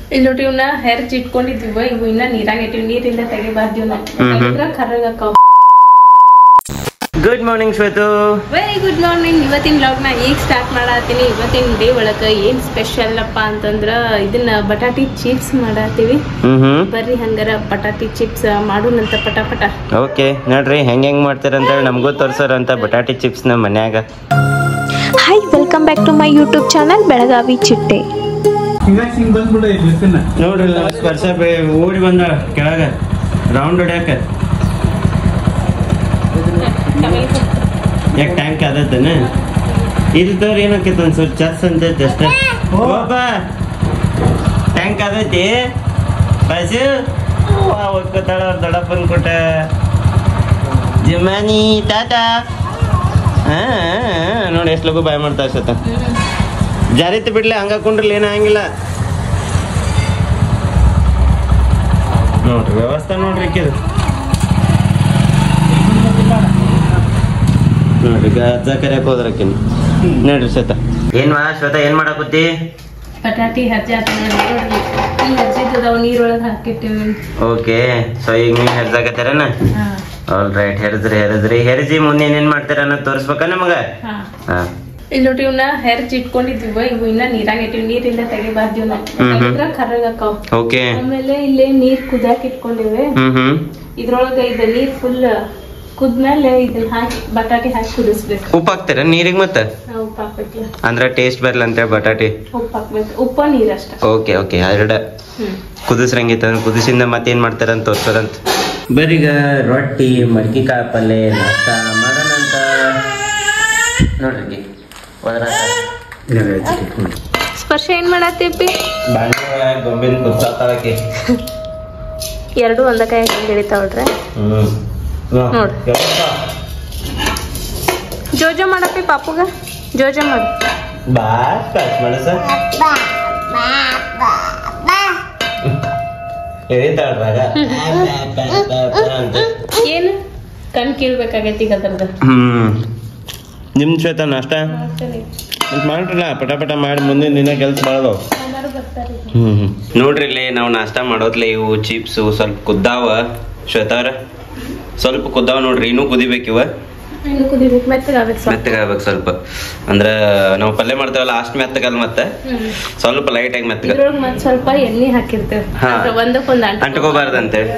ಇಲ್ಲಿ ನೋಡಿ ಇವ್ನ ಹೆರ್ಚ್ ಇಟ್ಕೊಂಡಿದ್ವಿ ಇವು ಇನ್ನ ನೀರಾಗ ಇಟ್ಟಿವಿ ನೀರಿಂದ ತೆಗಿಬಾರ್ದು ಇವ್ನ ತೆಗೆದ್ರ ಕರ್ರಗಾಕವ್ good morning Shwetu very good morning ಇವತ್ತಿನ ನ ಈಗ ಸ್ಟಾರ್ಟ್ ಮಾಡತ್ತೀನಿ ಇವತ್ತಿನ ಡೇ ಒಳಗ ಏನ್ ಸ್ಪೆಷಲ್ ಅಪ್ಪ ಅಂತಂದ್ರ ಇದನ್ನ ಬಟಾಟಿ ಚಿಪ್ಸ್ ಮಾಡತ್ತೀವಿ ಹ್ಮ್ ಹ್ಮ್ ಬರ್ರಿ ಹಂಗಾರ ಬಟಾಟಿ ಚಿಪ್ಸ್ ಮಾಡೋಣಂತ ಪಟ ಪಟ ಓಕೆ ನೋಡ್ರಿ ಹೆಂಗ್ ಹೆಂಗ್ ಮಾಡ್ತಾರ ಅಂತೇಳಿ ನಮಗೂ ತೋರ್ಸೋರಂತ ಬಟಾಟಿ ಚಿಪ್ಸ್ ನ ಮನ್ಯಾಗ hi welcome back to my YouTube channel Belagavi ಚಿಟ್ಟೆ ಹಿಂಗಾಗಿ ಹಿಂಗ್ ಬಂದ್ಬಿಡು ಇದನ್ನ ನೋಡ್ರಿ ನಮ್ಮ ಸ್ಪರ್ಶ ಬೆ- ಓಡಿ ಬಂದಾಳ ಕೆಳಗ ರೌಂಡ್ ಹೊಡ್ಯಾಕ ಯಾಕೆ ಟ್ಯಾಂಕ್ ಆದತ್ತನ ಇದು ತೋರ್ ಏನಕ್ಕೈತೆ ಒಂದ್ ಸ್ವಲ್ಪ ಚಸ್ ಅಂತೈತೆ ಅಷ್ಟೇ ಹೋಪ ಟ್ಯಾಂಕ್ ಆದೈತಿ ಬಸ್ಸು ಒಕ್ಕತ್ತಾಳ ಅವ್ರ ದೊಡ್ಡಪ್ಪನ ಕೊಟ್ಟ ಜಿಮಾನಿ ಟಾಟಾ ಹಾ ನೋಡಿ ಎಷ್ಟು ಲಗು ಬಾಯ್ ಮಾಡ್ತಾ ಅಷ್ಟತ್ತ ಜಾರಿತ್ ಬಿಡ್ಲಿ ಹಂಗ ಕುಂಡ್ರಲಿ ಏನೂ ಹಂಗಿಲ್ಲ ನೋಡ್ರಿ ವ್ಯವಸ್ಥೆ ನೋಡ್ರಿ ಇಕ್ಕಿದು ನೋಡ್ರಿ ಗಜ್ಜ ಕರಿಯಕ್ ಹೋದ್ರಕ್ಕಿನ್ ನೋಡ್ರಿ ಶ್ವೇತ ಏನ್ ಮಾ ಶ್ವೇತ ಏನ್ ಮಾಡಾಕತ್ತಿ ಬಟಾಟಿ ಹರ್ಜಿ ಹಾಕಿ ನೋಡ್ರಿ ಈ ಹರ್ಜಿದ್ದದಾವ ನೀರೊಳಗ ಹಾಕಿಟ್ಟಿವಿ ಓಕೆ ಸೊ ಈಗ ನೀವು ಹೆರ್ಸಾಕತ್ತೀರನ ಹಾ ಆಲ್ ರೈಟ್ ಹೆರದ್ರಿ ಹೆರದ್ರಿ ಹೆರಜಿ ಮುಂದೆ ಏನೇನ್ ಮಾಡ್ತೀರ ಅನ್ನೋದು ತೋರಿಸ್ಬೇಕಾ ನಮಗ ಹಾ ಹಾ ಇಲ್ಲಿ ನೋಡಿ ಇವ್ನ ಹೆರ್ಚ್ ಇಟ್ಕೊಂಡಿದ್ವಿ ಇವು ಇನ್ನ ನೀರಾಗ ಇಟ್ಟಿವಿ ನೀರಿಂದ ತೆಗಿಬಾರ್ದು ಇವ್ನ ಹ್ಮ್ ಹ್ಮ್. ತೆಗೆದ್ರ ಕರ್ರಗಾಕವ್ ಓಕೆ ಆಮೇಲೆ ಇಲ್ಲಿ ನೀರ್ ಕುದಿಯಾಕ ಇಟ್ಕೊಂಡಿವಿ ಹ್ಮ್ ಹ್ಮ್ ಇದ್ರೊಳಗ ಇದು ನೀರ್ ಫುಲ್ ಕುದ್ಮೇಲೆ ಇದನ್ನ ಹಾಕಿ ಬಟಾಟಿ ಹಾಕಿ ಕುದಿಸ್ಬೇಕು ಉಪ್ಪು ಹಾಕ್ತೀರ ನೀರಿಗೆ ಮತ್ತೆ ನಾವು ಉಪ್ಪು ಹಾಕ್ಬೇಕು ಅಂದ್ರೆ ಟೇಸ್ಟ್ ಬರಲ್ಲ ಅಂತೇಳಿ ಬಟಾಟಿ ಉಪ್ಪು ಹಾಕ್ಬೇಕು ಉಪ್ಪ ನೀರಷ್ಟ ಓಕೆ ಓಕೆ ಎರಡು ಹ್ಮ್ ಕುದಿಸ್ರಂಗಿತ್ತ ಕುದಿಸಿಂದ ಮತ್ತೇನ್ ಮಾಡ್ತಾರ ಅಂತ ತೋರ್ಸೋರಂತ ಬರೀಗ ರೊಟ್ಟಿ ಮಡ್ಕಿ ಕಾಳು ಪಲ್ಯ ನಾಷ್ಟ ಮಾಡೋಣಂತ ನೋಡ್ರಿ ಸ್ಪರ್ಶ ಏನ್ ಮಾಡತ್ತೀಪಿ ಬಾಂಡೆ ಗೊಂಬಿನ ಕುತ್ತಾಳಕ್ಕೆ ಎರಡು ಒಂದ ಕೈ ಹೆಂಗ್ ಹಿಡಿತಾವ್ರಿ ಹ್ಮ್ ನೋಡ್. ಜೋಜೋ ಮಾಡಪ್ಪಿ ಪಾಪುಗ ಜೋಜೋ ಮಾಡು ಬಾ ಸ್ಪರ್ಶ ಮಾಡಸ ಎಳಿತಾಳ್ರಾಗ ಅಂತ ಏನು ಕಣ್ ಕೀಳ್ಬೇಕಾಗೈತಿ ಈಗ ಅದ್ರದ್ದು ಹ್ಮ್ ನಿಮ್ ಶ್ವೇತ ನಾಷ್ಟ ಮತ್ತ್ ಮಾಡ್ರಲ್ಲ ಪಟ ಪಟ ಮಾಡಿ ಮುಂದಿನ ದಿನ ಕೆಲ್ಸ ಮಾಡೋದು ಹ್ಮ್ ನೋಡ್ರಿ ಇಲ್ಲಿ ನಾವು ನಾಷ್ಟ ಮಾಡೋದ್ಲೆ ಇವು ಚಿಪ್ಸು ಸ್ವಲ್ಪ ಕುದ್ದಾವ ಶ್ವೇತಾವ್ರ ಸ್ವಲ್ಪ ಕುದ್ದಾವ ನೋಡ್ರಿ ಇನ್ನೂ ಕುದಿಬೇಕು ಇವ ಇನ್ನು ಕುದಿಬೇಕು ಮೆತ್ತಗಾಗಬೇಕು ಸ್ವಲ್ಪ ಮೆತ್ತಗಾಗ್ಬೇಕು ಸ್ವಲ್ಪ ಅಂದ್ರ ನಾವು ಪಲ್ಯ ಮಾಡ್ತೇವಲ್ಲ ಅಷ್ಟ್ ಮೆತ್ತಗಲ್ಲ ಮತ್ತೆ ಹ್ಮ್. ಸ್ವಲ್ಪ ಲೈಟ್ ಆಗಿ ಮೆತ್ತಗ ಇದ್ರೊಳಗೆ ಮತ್ತೆ ಸ್ವಲ್ಪ ಎಣ್ಣೆ ಹಾಕಿರ್ತೇವೆ ಹಾ. ಒಂದಕ್ಕೊಂದು ಅಂಟ ಅಂಟ್ಕೋಬಾರ್ದಂತೇಳಿ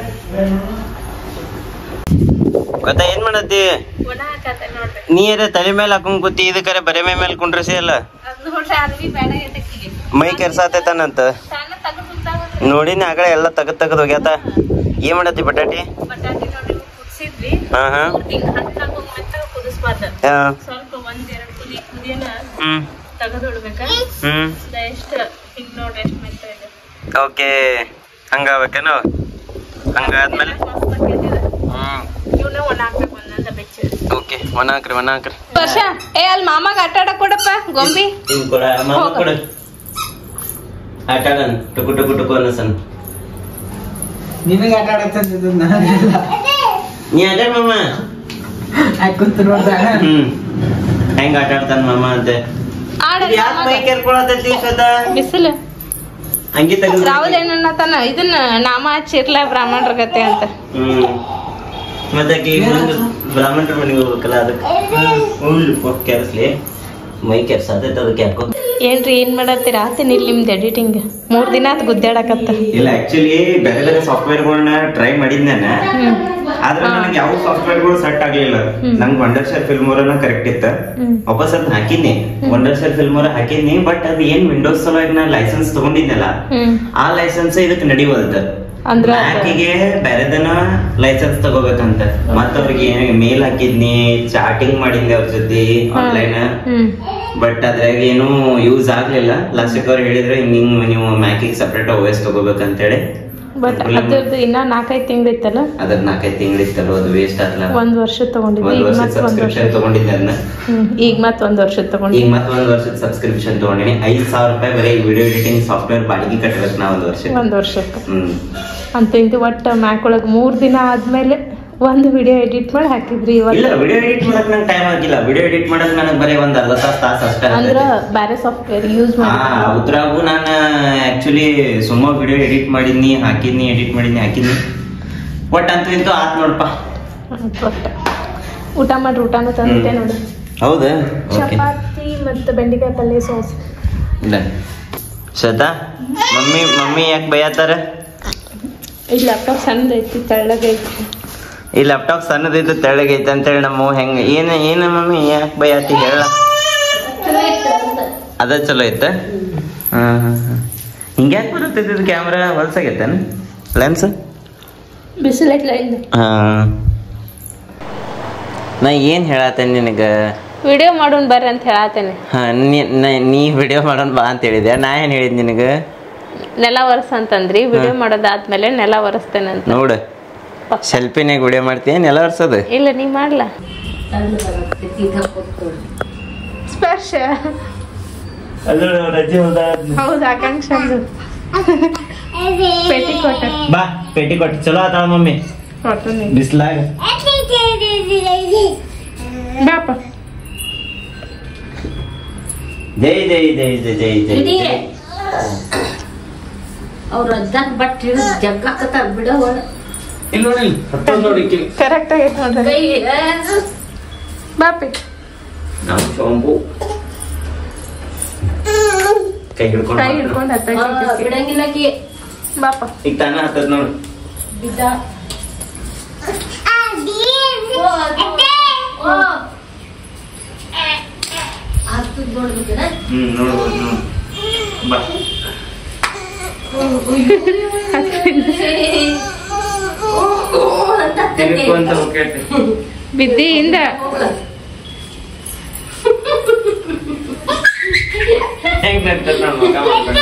ಗೊತ್ತಾ ಏನ್ ಮಾಡತ್ತಿ ಒಣ ಹಾಕತ್ತೆ ನೋಡ್ರಿ ನೀರ ತಲೆ ಮೇಲೆ ಹಾಕೊಂಡ್ ಕೂತಿ ಇದಕ್ಕರೆ ಬರೆ ಮೈ ಮೇಲೆ ಕುಂಡ್ರಸಿ ಅಲ್ಲ ಅದು ನೋಡ್ರಿ ಅರ್ವಿ ಬೇಡ ಎದಕ್ಕಿಗೆ ಮೈ ಕೆರ್ಸಾತೈತನಂತ ಸಣ್ಣ ತಗದು ನೋಡಿನ ಆಗಳೆ ಎಲ್ಲ ತಗದ್ ತಗದ್ ಹೋಗ್ಯಾತ ಏನ್ ಮಾಡತ್ತಿ ಬಟಾಟಿ ಬಟಾಟಿ ನೋಡಿ ಕುದಿಸಿದ್ವಿ ಹಾ ಹಾ ಹಿಂಗ ಹತ್ತಾಗ ಮೆತ್ತಗ ಕುದಿಸ್ಬಾರ್ದು ಹಾ. ಸ್ವಲ್ಪ ಒಂದ್ ಎರಡು ಕುದಿ ಕುದಿಯನ ಹ್ಮ್ ತೆಗೆದಿಡ್ಬೇಕ ಹ್ಮ್ ಎಷ್ಟು ಹಿಂಗ್ ನೋಡ್ರಿ ಎಷ್ಟು ಮೆತ್ತ ಇದೆ ಓಕೆ ಹಂಗಾಗ್ಬೇಕೇನು ಹಂಗಾದ್ಮೇಲೆ ಹ್ಮ್ ಇವನ್ನ ಒಣ ಹಾಕ್ಬೇಕು ಒಂದೊಂದ ಬೆಚ್ಚ ಓಕೆ ಒಣ ಹಾಕ್ರಿ ಒಣ ಹಾಕ್ರಿ ವರ್ಷ ಏ ಅಲ್ಲಿ ಮಾಮಾಗ ಆಟ ಆಡಕ್ ಕೊಡಪ್ಪ ಗೊಂಬಿ ಹಿಂಗ್ ಕೊಡ ಮಾಮ ಕೊಡ ಆಟ ಆಡನ್ ಟುಕು ಟುಕು ಟುಕು ಅನ್ನಸನ್ ನಿನಗೆ ಆಟ ಆಡತ್ತಂದಿದ್ದು ನಾನೆಲ್ಲ ನೀ ಆಟ ಆಡ್ ಮಾಮ ಹಾಕೊಂತ ನೋಡ್ದಾಗ ಹ್ಮ್ ಹೆಂಗ್ ಆಟ ಆಡ್ತಾನ ಮಾಮ ಅಂತೆ ಆಡ ಯಾಕೆ ಮೈ ಕೆರ್ಕೊಳತೈತಿ ಶ್ವೇತ ಬಿಸಿಲು ಹಂಗೆ ತೆಗೆದು ರಾಹುಲ್ ಏನನ್ನತಾನ ಇದನ್ನ ನಾಮ ಹಚ್ಚಿರ್ಲ ಬ್ರಾಹ್ಮಣರ ಗತೆ ಅಂತ ಹ್ಮ್ ಮತ್ತೆ ಆಕಿ ಮುಂದೆ ಬ್ರಾಹ್ಮಣರ ಮನೆಗೆ ಹೋಗ್ಬೇಕಲ್ಲ ಅದಕ್ಕೆ ಕೆರ್ಸ್ಲಿ ಮೈ ಕೆರ್ಸಾತೈತೆ ಅದಕ್ಕೆ ಯಾಕೋ ಏನ್ರಿ ಏನ್ ಮಾಡತ್ತೀರ ಆತೇನ್ ಇಲ್ಲಿ ನಿಮ್ದು ಎಡಿಟಿಂಗ್ ಮೂರ್ ದಿನ ಆತ್ ಗುದ್ದಾಡಕತ್ತ ಇಲ್ಲ ಆಕ್ಚುಲಿ ಬೇರೆ ಬೇರೆ ಸಾಫ್ಟ್ವೇರ್ಗಳನ್ನ ಟ್ರೈ ಮಾಡಿದ್ನ ಆದ್ರೆ ನನಗೆ ಯಾವ ಸಾಫ್ಟ್ವೇರ್ಗಳು ಸೆಟ್ ಆಗ್ಲಿಲ್ಲ ನಂಗೆ ವಂಡರ್ ಶೇರ್ ಫಿಲ್ಮೋರನ ಕರೆಕ್ಟ್ ಇತ್ತ ವಾಪಸ್ ಅದ್ ಹಾಕಿದ್ನಿ ವಂಡರ್ ಶೇರ್ ಫಿಲ್ಮೋರ ಹಾಕಿದ್ನಿ ಬಟ್ ಅದ್ ಏನ್ ವಿಂಡೋಸ್ ಸಲುವಾಗಿ ನಾ ಲೈಸೆನ್ಸ್ ತಗೊಂಡಿದ್ನಲ್ಲ ಹ್ಮ್ ಆ ಲೈಸೆನ್ಸ್ ಇದಕ್ಕೆ ನಡಿವಲ್ದ ಅಂದ್ರ ಅದ- ಗೆ ಬೇರೆದನ ಲೈಸೆನ್ಸ್ ತಗೋಬೇಕಂತ ಮತ್ತ ಅವ್ರಿಗೆ ಮೇಲ್ ಹಾಕಿದ್ನಿ ಚಾಟಿಂಗ್ ಮಾಡಿದ್ನಿ ಅವ್ರ ಜೊತೆ ಆನ್ಲೈನ್ ಹ್ಮ್ ಬಟ್ ಅದ್ರಾಗ ಏನು ಯೂಸ್ ಆಗ್ಲಿಲ್ಲ ಲಾಸ್ಟಿಕ್ ಅವ್ರು ಹೇಳಿದ್ರು ಹಿಂಗ್ ಹಿಂಗ್ ನೀವು ಮ್ಯಾಕಿಗೆ ಸಪ್ರೇಟ್ ಓ ಎಸ್ ತಗೋಬೇಕಂತೇಳಿ ಬಟ್ ಅದ್ರದ್ದು ಇನ್ನ ನಾಲ್ಕೈದು ತಿಂಗಳಿತ್ತಲ್ಲ ಅದ್ರ ನಾಲ್ಕೈದು ತಿಂಗಳಿತ್ತಲ್ಲ ಅದು ವೇಸ್ಟ್ ಆತ್ಲ ಒಂದ್ ವರ್ಷ ತಗೊಂಡಿದ್ವಿ ಒಂದ್ ಈಗ ವರ್ಷದ ಮತ್ ಒಂದ್ ವರ್ಷ ಸಬ್ಸ್ಕ್ರಿಪ್ಷನ್ ತಗೊಂಡಿದ್ದೆ ಅದನ್ನ ಹ್ಮ್ ಈಗ ಮತ್ ಒಂದ್ ವರ್ಷ ಈಗ ತಗೊಂಡಿದ್ವಿ ಮತ್ತ ಒಂದ್ ವರ್ಷದ ಸಬ್ಸ್ಕ್ರಿಪ್ಷನ್ ತಗೊಂಡಿನಿ ಐದ್ ಸಾವಿರ ರೂಪಾಯಿ ಬರೀ ವಿಡಿಯೋ ಎಡಿಟಿಂಗ್ ಸಾಫ್ಟ್ವೇರ್ ಬಾಡಿಗೆ ಕಟ್ಟಬೇಕು ನಾ ಒಂದ್ ವರ್ಷ ಒಂದ್ ವರ್ಷಕ್ಕೆ ಹ್ಮ್ ಅಂತ ಇಂತ ಒಟ್ಟ ಮ್ಯಾಕ್ ಒಳಗ್ ಮೂರ್ ದಿನ ಆದ್ಮೇಲೆ ಒಂದು ವಿಡಿಯೋ ಎಡಿಟ್ ಮಾಡಿ ಹಾಕಿದ್ರಿ ಇಲ್ಲ ಇವತ್ತು ವಿಡಿಯೋ ಎಡಿಟ್ ಮಾಡಕ್ ನಂಗೆ ಟೈಮ್ ಆಗಿಲ್ಲ ವಿಡಿಯೋ ಎಡಿಟ್ ಮಾಡಕ್ ನನಗೆ ಬರೀ ಒಂದ್ ಅರ್ಧ ತಾಸು ತಾಸು ಅಷ್ಟೇ ಅಂದ್ರ ಬ್ಯಾರೆ ಸಾಫ್ಟ್ವೇರ್ ಯೂಸ್ ಹಾ ಮಾಡಿ ಉದ್ರಾಗು ನಾನು ಆಕ್ಚುಲಿ ಸುಮ್ಮ ವಿಡಿಯೋ ಎಡಿಟ್ ಮಾಡಿದ್ನಿ ಹಾಕಿದ್ನಿ ಎಡಿಟ್ ಮಾಡಿದ್ನಿ ಹಾಕಿದ್ನಿ ಒಟ್ ಅಂತೂ ಇಂತೂ ಆತ್ ನೋಡಪ್ಪ ಒಟ್ಟ ಊಟ ಮಾಡ್ರಿ ಊಟನೂ ತಂದಿದ್ದೆ ನೋಡಿ ಹೌದಾ ಚಪಾತಿ ಮತ್ತು ಬೆಂಡೆಕಾಯಿ ಪಲ್ಯ ಸಾಸ್ ಶ್ರದ್ಧಾ ಮಮ್ಮಿ ಮಮ್ಮಿ ಯಾಕೆ ಬೈಯತ್ತಾರ ಈ ಲ್ಯಾಪ್ಟಾಪ್ ಸಣ್ಣದೈತಿ ತೆಳ್ಳಗೈತಿ ಈ ಲ್ಯಾಪ್ಟಾಪ್ ಸಣ್ಣದೈತೆ ತೆಳ್ಳಗೈತೆ ಅಂತೇಳಿ ನಮ್ಮ ಹೆಂಗ ಏನ ಏನ ಮಮ್ಮಿ ಯಾಕೆ ಬೈಯತ್ತಿ ಹೇಳ ಅದ ಚಲೋ ಐತ ಹಿಂಗ್ಯಾಕೆ ಬರುತ್ತೈತಿ ಕ್ಯಾಮ್ರಾ ಹೊಲ್ಸಾಗೈತೇನ ಲೆನ್ಸ್ ಬಿಸಿಲೈತ್ಲ ಇಲ್ಲ ಹಾ ನಾ ಏನ್ ಹೇಳತ್ತೇನೆ ನಿನಗ ವಿಡಿಯೋ ಮಾಡೋಣ ಬರ್ರಿ ಅಂತ ಹೇಳತ್ತೇನೆ ಹಾ ನೀ- ನಾ- ನೀ ವಿಡಿಯೋ ಮಾಡೋಣ ಬಾ ಅಂತ ಹೇಳಿದೆ ನಾ ಏನ್ ಹೇಳಿದ್ ನಿನಗ ನೆಲ ಒರೆಸ್ ಅಂತಂದ್ರಿ ವಿಡಿಯೋ ಮಾಡೋದಾದ್ಮೇಲೆ ನೆಲ ಒರೆಸ್ತೇನೆ ಅಂತ ನೋಡು ಸೆಲ್ಫಿನಾಗ ವಿಡಿಯೋ ಮಾಡ್ತೀನಿ ಎಲ್ಲ ವರ್ಷದ ಇಲ್ಲ ನೀ ಮಾಡ್ಲ ಸ್ಪರ್ಶ ಹೌದು ಆಕಾಂಕ್ಷ ಪೆಟಿ ಕೊಟ್ಟ ಬಾ ಪೇಟಿ ಕೊಟ್ಟು ಚಲೋ ಆತಾಳ ಮಮ್ಮಿ ಬಿಸ್ಲಾಗ ಬಾಪ ಜೈ ಜೈ ಜೈ ಜೈ ಜೈ ಜೈ ಜೈ ಅವ್ರ ಅಜ್ಜಾಕ್ ಬಟ್ ಹಿಡಿದು ಜಗ್ಗಾಕತ್ತಾರ ಬಿಡವ ಇಲ್ಲಿ ನೋಡಿ ಇಲ್ಲಿ. ಹತ್ತೊಂದ್ ನೋಡಿ ಈಕಿ. ಕರೆಕ್ಟ್ ಆಗೈತೆ ನೋಡ್ರಿ ಕೈ ಬಾಪಿ ನಾವು ಚೊಂಬು ಕೈ ಹಿಡ್ಕೊಂಡು ಕೈ ಮಾತಾಡು. ಹಿಡ್ಕೊಂಡು ಹತ್ತ ಬಿಡಂಗಿಲ್ಲ ಆಕಿ ಬಾಪ ಈಗ ತಾನ ಹತ್ತದ ನೋಡು ಬಿದ್ದ ಓ, ಓ. ಆಗ್ತದ್ ನೋಡ್ಬೇಕೇನ ಹ್ಮ್ ನೋಡ್ಬೋದು ನೋಡು ಬಾ ತಿರ್ಕೊಂತ ಹೋಗ್ತೈತಿ. ಬಿದ್ದಿ ಹಿಂದ ಹೆಂಗ್ ನಡ್ತದ ನೋಡ್ ಮಗ ಮಾಡ್ಕೊಂಡು.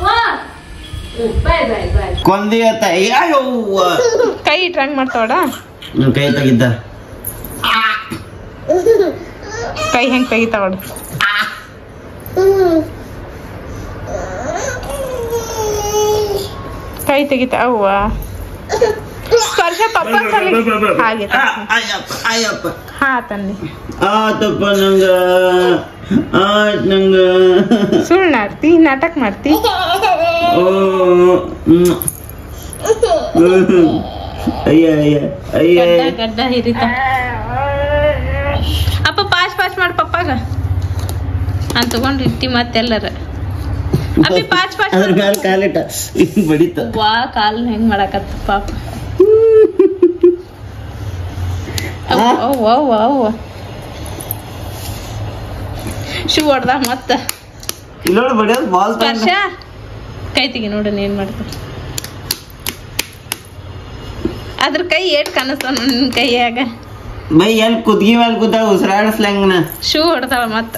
ಬಾಯ್ ಬಾಯ್ ಬಾಯ್ ಕೊಂದಿ ಅತ್ತ ಅಯ್ಯವ್ವ ಕೈ ಇಟ್ರಂಗ್ ಮಾಡ್ತಾವಡ ನನ್ ಕೈ ತೆಗಿದ್ದ ಕೈ ಹೆಂಗ್ ತೆಗಿತಾವಡ ಕೈ ತೆಗಿತಾ ಅವ್ವ ಸ್ಪರ್ಶ ಪಪ್ಪ ಹಾಗೆ ಆ, ಅಯ್ಯಪ್ಪ ಅಯ್ಯಪ್ಪ ಹಾ ತನ್ನಿ ಆತಪ್ಪ ನಂಗ ಆತ್ ನಂಗ ಸುಳ್ಳು ಮಾಡ್ತಿ ನಾಟಕ ಮಾಡ್ತಿ ಓ ಹ್ಮ್. ಅಯ್ಯ ಅಯ್ಯ ಅಯ್ಯ ಗಡ್ಡ ಗಡ್ಡ ಹಿರಿತ ಅಪ್ಪ ಪಾಸ್ ಪಾಸ್ ಮಾಡ್ ಪಪ್ಪಾಗ ಅಂತ ತಗೊಂಡ್ ಇರ್ತಿ ಮತ್ತೆಲ್ಲರ ಅಪ್ಪಿ ಪಾಚ್ ಪಾಚ್ ಅದ್ರ ಮ್ಯಾಲ ಕಾಲಿಟ್ಟ ಹಿಂಗ್ ಬಡಿತ ವಾ ಕಾಲ್ ಹೆಂಗ್ ಮಾಡಕತ್ತ ಪಾಪ ಅವ್ವ ಅವ್ವ ಅವ್ವ ಶೂ ಹೊಡ್ದ ಮತ್ತ ಇಲ್ಲೋಡ್ ಬಡಿಯೋದು ಬಾಲ್ ಸ್ಪರ್ಶ ಕೈ ತೆಗಿ ನೋಡು ಏನ್ ಮಾಡ್ತ ಅದ್ರ ಕೈ ಏಟ್ ಕಾಣಿಸ್ತಾವ ನಿನ್ ಕೈಯಾಗ ಬೈ ಎಲ್ಲಿ ಕುದ್ಗಿ ಮೇಲೆ ಕೂತಾಳ ಉಸಿರಾಡಿಸ್ಲಂಗನ ಶೂ ಹೊಡ್ತಾಳ ಮತ್ತ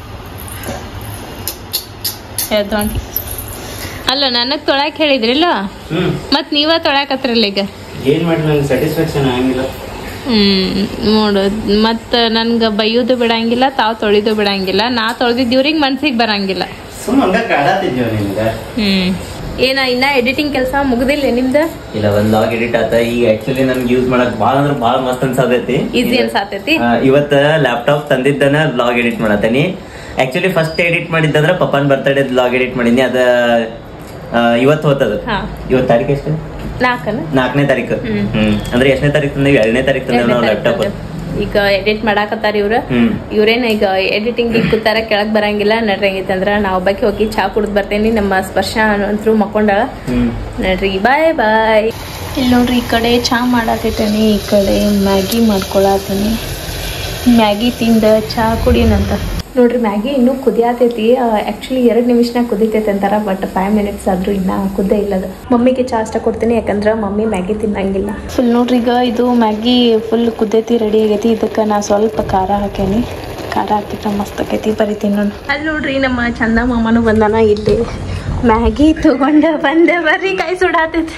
ಎದ್ದೊಂಟಿ ಅಲ್ಲ ನನಗ್ ತೊಳಕ್ ಹೇಳಿದ್ರಿಲ್ಲ ಹ್ಮ್ ಮತ್ ನೀವ ತೊಳಕತ್ರಲ್ಲ ಈಗ ಏನ್ ಮಾಡಿ ನಂಗೆ ಸ್ಯಾಟಿಸ್ಫ್ಯಾಕ್ಷನ್ ಆಗಿಲ್ಲ ಹ್ಮ್ ನೋಡು ಮತ್ತ ನನ್ಗ ಬೈಯೋದು ಬಿಡಂಗಿಲ್ಲ ತಾವ್ ತೊಳಿದು ಬಿಡಂಗಿಲ್ಲ ನಾ ತೊಳ್ದಿದ್ ಇವ್ರಿಗೆ ಮನ್ಸಿಗೆ ಬರಂಗಿಲ್ಲ ಸುಮ್ ಹಂಗ ಕಾಡಾತಿದ್ಯೋ ನಿಮ್ಗ ಹ್ಮ್ ಏನ ಇನ್ನ ಎಡಿಟಿಂಗ್ ಕೆಲಸ ಮುಗ್ದಿಲ್ಲ ನಿಮ್ದ ಇಲ್ಲ ಒಂದ್ ಲಾಗ್ ಎಡಿಟ್ ಆತ ಈಗ ಆಕ್ಚುಲಿ ನನ್ಗೆ ಯೂಸ್ ಮಾಡಕ್ ಭಾಳ ಅಂದ್ರ ಭಾಳ ಮಸ್ತ್ ಅನ್ಸಾತೈತಿ ಈಸಿ ಅನ್ಸಾತೈತಿ ಆ, ಇವತ್ತ ಲ್ಯಾಪ್ಟಾಪ್ ತಂದಿದ್ದನ ಬ್ಲಾಗ್ ಎಡಿಟ್ ಮಾಡತೇನಿ ಆಕ್ಚುಲಿ ಫಸ್ಟ್ ಎಡಿಟ್ ಮಾಡಿದ್ದಂದ್ರ ಪಪ್ಪನ್ ಬರ್ತಡೇ ಬ್ಲಾಗ್ ಎಡಿಟ್ ಮಾಡಿದ್ನಿ ಅದ ಆ, ಇವತ್ತು ಹೋತದ ಹಾ. ಇವತ್ತು ತಾರೀಕು ಎಷ್ಟು ನಾಲ್ಕನ ನಾಲ್ಕನೇ ತಾರೀಕು ಹ್ಮ್. ಹ್ಮ್ ಅಂದ್ರೆ ಎಷ್ಟನೇ ತಾರೀಕು ತಂದೇವಿ ಎರಡನೇ ತಾರೀಕು ತಂದೇವಿ ನಾವು ಲ್ಯಾಪ್ಟಾಪ್ ಈಗ ಎಡಿಟ್ ಮಾಡಾಕತ್ತಾರ ಇವ್ರ ಹ್ಮ್ ಇವ್ರೇನ ಈಗ ಎಡಿಟಿಂಗ್ ಕೂತಾರ ಕೆಳಗ್ ಬರಂಗಿಲ್ಲ ನಡ್ರಿ ಹಂಗಿತ್ತಂದ್ರ ನಾವ್ ಒಬ್ಬಾಕಿ ಹೋಗಿ ಚಾ ಕುಡ್ದ್ ಬರ್ತೇನಿ ನಮ್ಮ ಸ್ಪರ್ಶ ಅಂತೂ ಮಕ್ಕೊಂಡಾಳ ಹ್ಮ್ ನಡ್ರಿ ಬಾಯ್ ಬಾಯ್ ಇಲ್ಲಿ ನೋಡ್ರಿ ಈ ಕಡೆ ಚಾ ಮಾಡಾಕೈತೇನಿ ಈ ಕಡೆ ಮ್ಯಾಗಿ ಮಾಡ್ಕೊಳತೀನಿ ಮ್ಯಾಗಿ ತಿಂದ ಚಾ ಕುಡಿಯನಂತ ನೋಡ್ರಿ ಮ್ಯಾಗಿ ಇನ್ನೂ ಕುದಿಯಾತೈತಿ ಆಕ್ಚುಲಿ ಎರಡು ನಿಮಿಷನಾಗ ಕುದಿತೈತೆ ಅಂತಾರ ಬಟ್ ಫೈವ್ ಮಿನಿಟ್ಸ್ ಆದ್ರೂ ಇನ್ನ ಕುದ್ದೇ ಇಲ್ಲದ ಮಮ್ಮಿಗೆ ಚಾ ಅಷ್ಟ ಕೊಡ್ತೀನಿ ಯಾಕಂದ್ರ ಮಮ್ಮಿ ಮ್ಯಾಗಿ ತಿನ್ನಂಗಿಲ್ಲ ಫುಲ್ ನೋಡ್ರಿ ಈಗ ಇದು ಮ್ಯಾಗಿ ಫುಲ್ ಕುದ್ದೈತಿ ರೆಡಿ ಆಗೈತಿ ಇದಕ್ಕೆ ನಾ ಸ್ವಲ್ಪ ಖಾರ ಹಾಕೇನಿ ಖಾರ ಹಾಕಿದ್ರೆ ಮಸ್ತ್ ಆಕೈತಿ ಬರೀ ತಿನ್ನೋಣ ಅಲ್ಲಿ ನೋಡ್ರಿ ನಮ್ಮ ಚಂದ ಮಾಮನು ಬಂದಾನ ಇಲ್ಲಿ ಮ್ಯಾಗಿ ತಗೊಂಡ ಬಂದೆ ಬರ್ರಿ ಕೈ ಸುಡಾತೈತಿ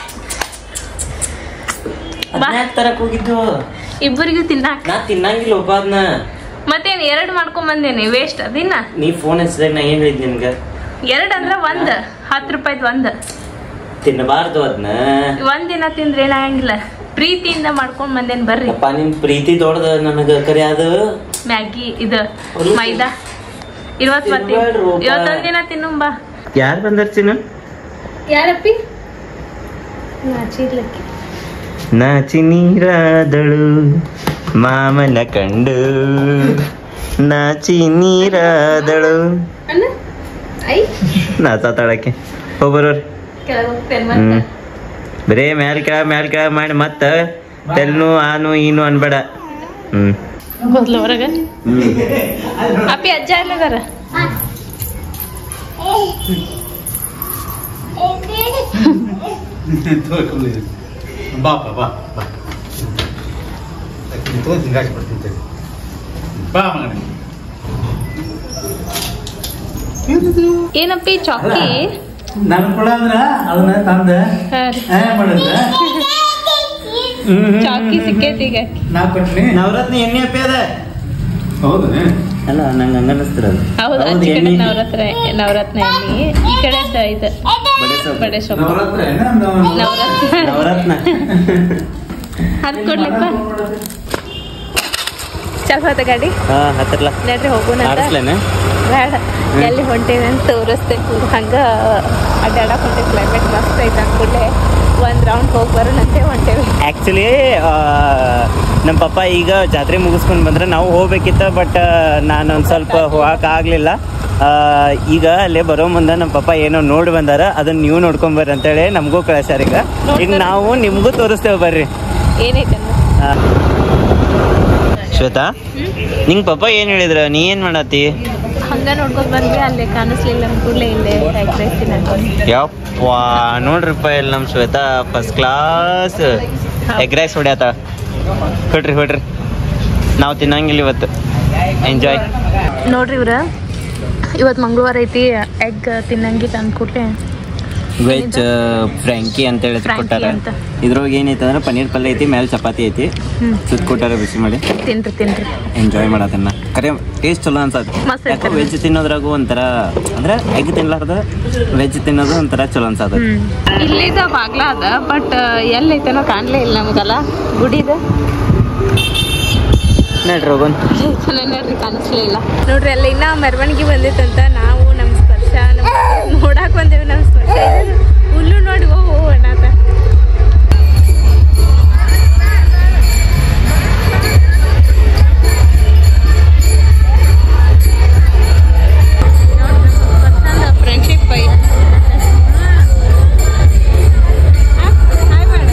ಬಾ. ತರಕ್ ಹೋಗಿದ್ದು ಇಬ್ಬರಿಗೂ ತಿನ್ನಾಕ ನಾ ತಿನ್ನಂಗಿಲ್ಲ ಒಬ್ಬ ಅದ್ನ ಮತ್ತೇನ್ ಎರಡು ಮಾಡ್ಕೊಂಡ್ ಬಂದೇನಿ ವೇಸ್ಟ್ ಅದಿನ್ನ ನೀ ಫೋನ್ ಹಚ್ಚಿದಾಗ ನಾ ಏನ್ ಹೇಳಿದ್ ನಿನ್ಗ ಎರಡ್ ಅಂದ್ರ ಒಂದ್ ಹತ್ತು ರೂಪಾಯ್ದು ಒಂದ್ ತಿನ್ನಬಾರ್ದು ಅದನ್ನ ಒಂದ್ ದಿನ ತಿಂದ್ರೆ ಏನಾಗಂಗಿಲ್ಲ ಪ್ರೀತಿಯಿಂದ ಮಾಡ್ಕೊಂಡ್ ಬಂದೇನ್ ಬರ್ರಿ ಅಪ್ಪ ನಿಮ್ ಪ್ರೀತಿ ದೊಡ್ಡದ ನನಗ ಕರೆ ಅದು ಮ್ಯಾಗಿ ಇದು ಮೈದಾ ಇವತ್ ಬರ್ತೀನಿ ತಿನ್ಬೇಡ್ರಪ್ಪ. ಇವತ್ತೊಂದ್ ದಿನ ತಿನ್ನುಂಬಾ ಯಾರು ಬಂದಾರ ಚಿನ್ನ ಯಾರಪ್ಪಿ ನಾಚಿರ್ಲಕ್ಕಿ ನಾಚಿ ನೀರಾದಳು ಮಾಮನ ಕಂಡು ನಾಚಿ ನೀರಾದಳು ಅಣ್ಣ ಐ ನಾಚಾತಾಳಕ್ಕೆ ಹೋಗ್ಬರೋರಿ ಕೆಳಗೆ ಹೋಗ್ತೇನೆ ಹ್ಮ್ ಮತ್ತೆ ಬರೇ ಮ್ಯಾಲ್ ಕೆಳಗ್ ಮ್ಯಾಲ್ ಕೆಳಗ್ ಮಾಡಿ ಮತ್ತ ತೆಲ್ನು ಆನು ಈನು ಅನ್ಬೇಡ ಹ್ಮ್ ಮೊದ್ಲು ಹೊರಗ ಅಪ್ಪಿ ಅಜ್ಜ ಎಲ್ಲದಾರ ಬಾಪ ಬಾ ಬಾ ತೋರಿಸಿ ಹಿಂಗಾಸಿ ಬರ್ತೀನಿ ತಡಿ. ಬಾ ಮಗನೇ ಏನಪ್ಪಿ ಚಾಕಿ ನನ್ ಕೊಡ ಅಂದ್ರ ಅದನ್ನ ತಂದ ಹಾ ರೀ. ಏ ಮಾಡಿದ್ರ ಚಾಕಿ ಸಿಕ್ಕೈತಿ ಈಗ ನಾ ಕೊಟ್ನಿ ನವರತ್ನ ಎಣ್ಣೆ ಅಪ್ಪಿ ಅದ ಹೌದನೇ ಅಲ್ಲ ನಂಗೆ ಹಂಗ ಅನಿಸ್ತಿರ ಹೌದು ಆಚೆ ಕಡೆ ನವರತ್ನ ನವರತ್ನ ಎಣ್ಣೆ ಈ ಕಡೆ ಇದು ಬಡೆ ಸೊಪ್ಪು. ಬಡೆ ಸೊಪ್ಪು ನವರಾತ್ರ ಏನ ನವರಾತ್ರ? ನವರತ್ನ ನವರತ್ನ ಅದ್ ಕೊಡ್ಲಿಪ್ಪ ಚಲ್ ಹೋದ ಗಾಡಿ ಹಾ ಹತ್ತಿರಲ್ಲ ನಡ್ರಿ ಹೋಗೋಣ ಅಂತ. ಆಡಿಸ್ಲೇನೆ ಬೇಡ ಎಲ್ಲಿ ಹೊಂಟೇವಿ ಅಂತ ತೋರಿಸ್ಬೇಕು ಹಂಗ ಅಡ್ಡಾಡಕ್ ಹೊಂಟೇವಿ ಕ್ಲೈಮೇಟ್ ಮಸ್ತ್ ಐತೆ ಅಂದ್ಕೂಡ್ಲೆ ಒಂದ್ ರೌಂಡ್ ಹೋಗಿ ಬರೋಣಂತೆ ಹೊಂಟೇವಿ ಆ್ಯಕ್ಚುಲಿ ನಮ್ಮ ಪಪ್ಪ ಈಗ ಜಾತ್ರೆ ಮುಗಿಸ್ಕೊಂಡು ಬಂದ್ರೆ ನಾವು ಹೋಗ್ಬೇಕಿತ್ತು ಬಟ್ ನಾನು ಒಂದು ಸ್ವಲ್ಪ ಹೋಗಕ್ಕೆ ಆಗಲಿಲ್ಲ ಈಗ ಅಲ್ಲೇ ಬರೋ ಮುಂದೆ ನಮ್ಮ ಪಪ್ಪ ಏನೋ ನೋಡಿ ಬಂದಾರ ಅದನ್ನ ನೀವು ನೋಡ್ಕೊಂಡ್ ಬರ್ರಿ ಅಂತೇಳಿ ನಮಗೂ ಕಳ್ಸ್ಯಾರ ಈಗ ಈಗ ನಾವು ನಿಮಗೂ ತೋರಿಸ್ತೇವೆ ಬರ್ರಿ ಏನೈತೆ ಆ. ಶ್ವೇತಾ ನಿಂಗೆ ಪಪ್ಪ ಏನು ಹೇಳಿದ್ರ ನೀ ಏನು ಮಾಡತ್ತಿ ಹಂಗ ನೋಡ್ಕೊಂಡ್ ಬಂದ್ವಿ ಅಲ್ಲೇ ಕಾಣಿಸ್ಲಿಲ್ಲ ಕೂಡಲೇ ಇಲ್ಲೇ ಎಗ್ ರೈಸ್ ತಿನ್ನಕೊಂಡು ಯಪ್ಪ ನೋಡ್ರಿಪ್ಪ ಇಲ್ಲಿ ನಮ್ಮ Shweta first class egg rice ಹೊಡ್ಯಾತ ಹೊಡ್ರಿ ಹೊಡ್ರಿ ನಾವು ತಿನ್ನಂಗಿಲ್ಲ ಇವತ್ತು ಎಂಜಾಯ್ ನೋಡ್ರಿ ಇವ್ರ ಇವತ್ತು ಮಂಗಳವಾರ ಐತಿ ಎಗ್ ತಿನ್ನಂಗಿಲ್ಲ ಅಂದ್ಕೂಡ್ಲೆ ವೆಜ್ ಫ್ರ್ಯಾಂಕಿ ಅಂತ ಹೇಳಿ ಫ್ರ್ಯಾಂಕಿ ಕೊಟ್ಟಾರ ಅಂತ. ಇದ್ರೊಳಗೆ ಏನೈತೆ ಅಂದ್ರೆ ಪನ್ನೀರ್ ಪಲ್ಯ ಐತಿ ಮೇಲೆ ಚಪಾತಿ ಐತಿ ಹ್ಮ್. ಸುತ್ತ ಕೊಟ್ಟಾರ ಬಿಸಿ ಮಾಡಿ ತಿನ್ರಿ ತಿನ್ರಿ ಎಂಜಾಯ್ ಮಾಡತ್ತನ್ನ ಕರೆ ಟೇಸ್ಟ್ ಚಲೋ ಅನ್ಸತ್ತೆ ಮಸ್ತ್ ಯಾಕೋ ಐತಲ್ಲ? ವೆಜ್ ತಿನ್ನೋದ್ರಾಗೂ ಒಂಥರ ಅಂದ್ರೆ ಎಗ್ ತಿನ್ಲಾರ್ದ ವೆಜ್ ತಿನ್ನೋದು ಒಂಥರ ಚಲೋ ಅನ್ಸತ್ತೆ ಹ್ಮ್ ಇಲ್ಲಿದ ಬಾಗ್ಲ ಅದ ಬಟ್ ಎಲ್ಲೈತೇನೋ ಕಾಣ್ಲೇ ಇಲ್ಲ ನಮಗಲ್ಲ ಗುಡಿದ ನೋಡ್ರಿ ಹೋಗೋಣ ಚಲೋ ನೋಡ್ರಿ ಕಾಣಿಸ್ಲೇ ಇಲ್ಲ ನೋಡ್ರಿ ಅಲ್ಲಿ ಇನ್ನ ಮೆರವಣಿಗೆ ಬಂದಿತ್ತಂತ ನಾವು ನಮ್ಮ ಸ್ಪರ್ಶ ನಮ್ಮ ನೋಡಾಕ್ ಬಂದೇವಿ ನಮ್ಮ ಸ್ಪರ್ಶ ಇದು ಹುಲ್ಲು ನೋಡಿ ಓ ಓ ಅಣ್ಣಾತ ಫ್ರೆಂಡ್ಶಿಪ್ ಹಾಯ್ ಮಾಡ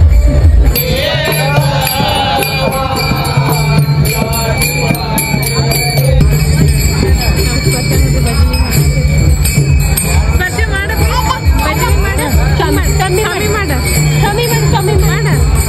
ಸ್ಪರ್ಶ ಮಾಡ ಬಜ್ಜಿ ಮಾಡ ಕಮ್ಮಿ ಕಮ್ಮಿ ಮಾಡ ಕಮ್ಮಿ ಮಾಡ ಕಮ್ಮಿ ಮಾಡ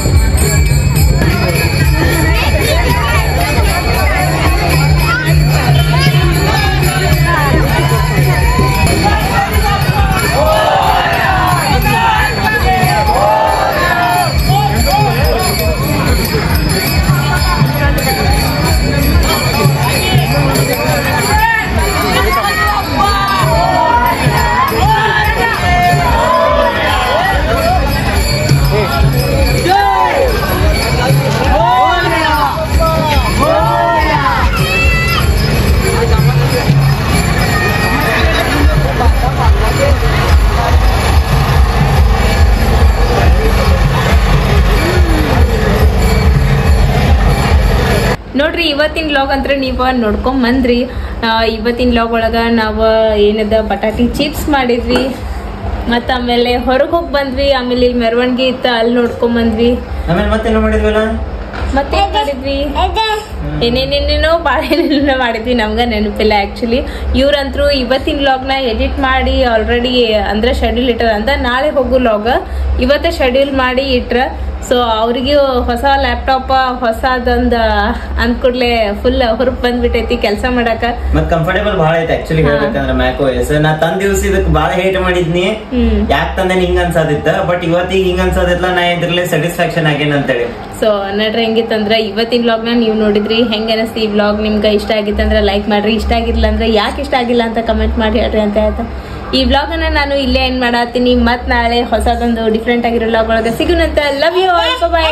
ನೋಡ್ರಿ ಇವತ್ತಿನ ಲಾಗ್ ಅಂದ್ರೆ ನೀವು ನೋಡ್ಕೊಂಡ್ ಬಂದ್ರಿ ಆ, ಇವತ್ತಿನ ಲಾಗ್ ಒಳಗ ನಾವು ಏನದ ಬಟಾಟಿ ಚಿಪ್ಸ್ ಮಾಡಿದ್ವಿ ಮತ್ತ ಆಮೇಲೆ ಹೊರಗೆ ಹೋಗಿ ಬಂದ್ವಿ ಆಮೇಲೆ ಇಲ್ಲಿ ಮೆರವಣಿಗೆ ಇತ್ತ ಅಲ್ಲಿ ನೋಡ್ಕೊಂಡ್ ಬಂದ್ವಿ ಆಮೇಲೆ ಮತ್ತೇನು ಮಾಡಿದ್ವಲ್ಲ ಮತ್ತೆ ಏನ್ ಮಾಡಿದ್ವಿ ಏನೇನೇನೇನೋ ಭಾಳ ಏನೇನೋ ಮಾಡಿದ್ವಿ ನಮ್ಗ ನೆನಪಿಲ್ಲ ಆಕ್ಚುಲಿ ಇವ್ರಂತ್ರು ಇವತ್ತಿನ ಲಾಗ್ನ ಎಡಿಟ್ ಮಾಡಿ ಆಲ್ರೆಡಿ ಅಂದ್ರೆ ಶೆಡ್ಯೂಲ್ ಇಟ್ಟಾರ ಅಂತ ನಾಳೆ ಹೋಗು ಲಾಗ್ ಇವತ್ತೇ ಶೆಡ್ಯೂಲ್ ಮಾಡಿ ಇಟ್ರ ಸೊ ಅವ್ರಿಗೆ ಹೊಸ ಲ್ಯಾಪ್ಟಾಪ್ ಹೊಸದೊಂದ ಅಂದ್ಕೂಡ್ಲೆ ಫುಲ್ ಹುರುಪ್ ಬಂದ್ಬಿಟ್ಟೈತಿ ಕೆಲಸ ಮಾಡಾಕ ಮತ್ ಕಂಫರ್ಟೇಬಲ್ ಭಾಳ ಐತೆ ಆಕ್ಚುಲಿ ಹಾ. ಹೇಳ್ಬೇಕಂದ್ರೆ ಮ್ಯಾಕ್ ಓಎಸ್ ನಾ ತಂದ ದಿವಸ ಇದಕ್ ಭಾಳ ಹೇಟ್ ಮಾಡಿದ್ನಿ ಹ್ಮ್ ಯಾಕ್ ತಂದೆ ಹಿಂಗ ಅನ್ಸಾದಿತ್ತ ಬಟ್ ಇವತ್ತಿಗೆ ಹಿಂಗ ಅನ್ಸೋದಿಲ್ಲ ನಾ ಇದ್ರಲ್ಲೇ ಸ್ಯಾಟಿಸ್ಫ್ಯಾಕ್ಷನ್ ಆಗೇನ್ ಅಂತೇಳಿ ಸೊ ನಡ್ರಿ ಹೆಂಗಿತ್ತಂದ್ರ ಇವತ್ತಿನ ವ್ಲಾಗ್ನ ನೀವು ನೋಡಿದ್ರಿ ಹೆಂಗ ಅನಿಸ್ತಿ ಈ ವ್ಲಾಗ್ ನಿಮ್ಗೆ ಇಷ್ಟ ಆಗಿತ್ತಂದ್ರೆ ಲೈಕ್ ಮಾಡ್ರಿ ಇಷ್ಟ ಆಗಿಲ್ಲ ಅಂದ್ರೆ ಯಾಕೆ ಇಷ್ಟ ಆಗಿಲ್ಲ ಅಂತ ಕಮೆಂಟ್ ಮಾಡಿ ಹೇಳ್ರಿ ಅಂತ ಹೇಳ್ತಾ ಈ ವ್ಲಾಗ್ ಅನ್ನ ನಾನು ಇಲ್ಲೇ ಏನ್ ಮಾಡತ್ತೀನಿ ಮತ್ ನಾಳೆ ಹೊಸದೊಂದು ಡಿಫ್ರೆಂಟ್ ಆಗಿರೋ ವ್ಲಾಗ್ ಒಳಗೆ ಸಿಗುನಂತ love you all bye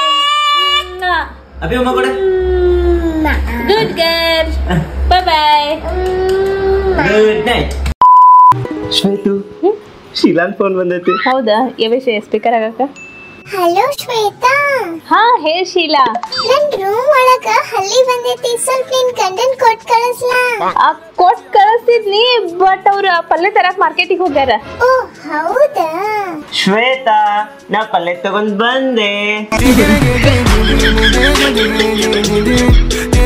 Abhi ಅಮ್ಮ ಕೂಡ ಗುಡ್ ಗರ್ bye bye good night Shwetu ಶೀಲಾನ್ ಫೋನ್ ಬಂದೈತಿ ಹೌದಾ ಯಾವೇ ಸ್ಪೀಕರ್ ಆಗಕ್ಕ ಹಲೋ ಶ್ವೇತಾ ಹಾ ಹೇಳ್ ಶೀಲಾ ನನ್ ರೂಮ್ ಒಳಗ ಹಲ್ಲಿ ಬಂದೈತಿ ಸ್ವಲ್ಪ ನಿನ್ ಗಂಡನ್ ಕೊಟ್ ಕಳಿಸ್ಲಾ ಆ ಕೊಟ್ ಕಳಿಸ್ತಿದ್ನಿ ಬಟ್ ಅವ್ರ ಪಲ್ಯ ತರಕ್ ಮಾರ್ಕೆಟಿಗೆ ಹೋಗ್ಯಾರ ಓ ಹೌದಾ ಶ್ವೇತಾ ನಾ ಪಲ್ಲೆ ತಗೊಂಡ್ ಬಂದೆ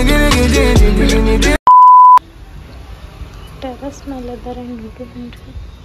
ಟೆರಸ್ ಮೇಲೆ